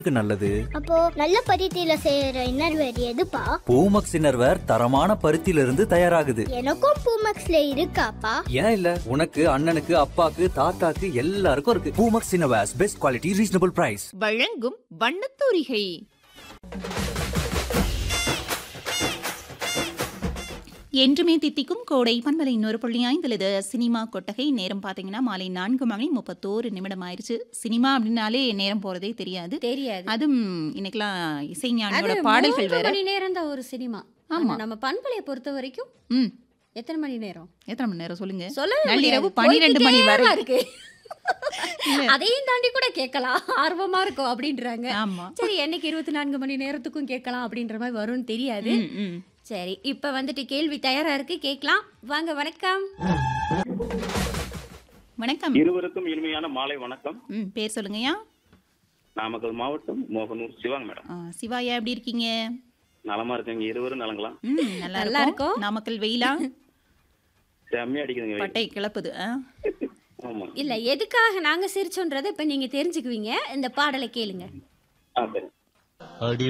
நல்லது அப்போ நல்ல பருத்தியில செய்யற இன்னர்வேர் எதுப்பா பூமக்ஸ் இன்னர்வேர் தரமான பருத்தியிலிருந்து தயாராகுது எனக்கும் பூமக்ஸ்ல இருக்காப்பா ஏன் இல்ல உனக்கு அண்ணனுக்கு அப்பாக்கு தாத்தாக்கு எல்லாருக்கும் இருக்கு Poomex innerwears best quality reasonable price வழங்கும் வண்ணத்தூரிகை என்றுமே தித்திக்கும் கோடை பண்பலை இன்னொரு புள்ளி ஐந்தில் இது சினிமா கொட்டகை நேரம் பார்த்தீங்கன்னா மாலை நான்கு மணி முப்பத்தோரு நிமிடம் ஆயிடுச்சு சினிமா அப்படின்னாலே நேரம் போறதே தெரியாது தெரியாது அதுவும் இன்னைக்கெல்லாம் இசைஞானியோட அது பாடல்கள் மூன்று வேற மணி நேரம் தான் ஒரு சினிமா ஆமா. ஆமா நம்ம பண்பலையை பொறுத்த வரைக்கும் ம் எத்தனை மணி நேரம் எத்தனை மணி நேரம் சொல்லுங்க சொல்லவே நள்ளிரவு முடியாது. பன்னிரெண்டு மணி போய்க்கிட்டே வரை தான் இருக்கு அதையும் தாண்டி கூட கேட்கலாம் ஆர்வமா இருக்கும் அப்படின்றாங்க ஆமா சரி என்னைக்கு இருபத்தி நான்கு மணி நேரத்துக்கும் கேட்கலாம் அப்படின்ற மாதிரி வரும்னு தெரியாது ம், ம். சரி இப்ப வந்துட்டு கேள்வி தயாரா இருக்கு கேட்கலாம் வாங்க வணக்கம் வணக்கம் இருவருக்கும் இனிமையான மாலை வணக்கம் ம் பேர் சொல்லுங்கய்யா நாமக்கல் மாவட்டம் மோகனூர் சிவாங்க மேடம் ஆ, சிவாயா எப்படி இருக்கீங்க நலமா இருக்கீங்க இருவரும் நலங்களா ம் நல்லா நல்லா இருக்கும் இருக்கோம். நாமக்கல் வெயிலா செம்மையா அடிக்குதுங்க வெயில். பட்டை கிளப்புது ஆ ஆமா இல்ல எதுக்காக நாங்க சிரிச்சோன்றதை இப்ப நீங்க தெரிஞ்சுக்குவீங்க இந்த பாடலை கேளுங்க ஆ சரி அடி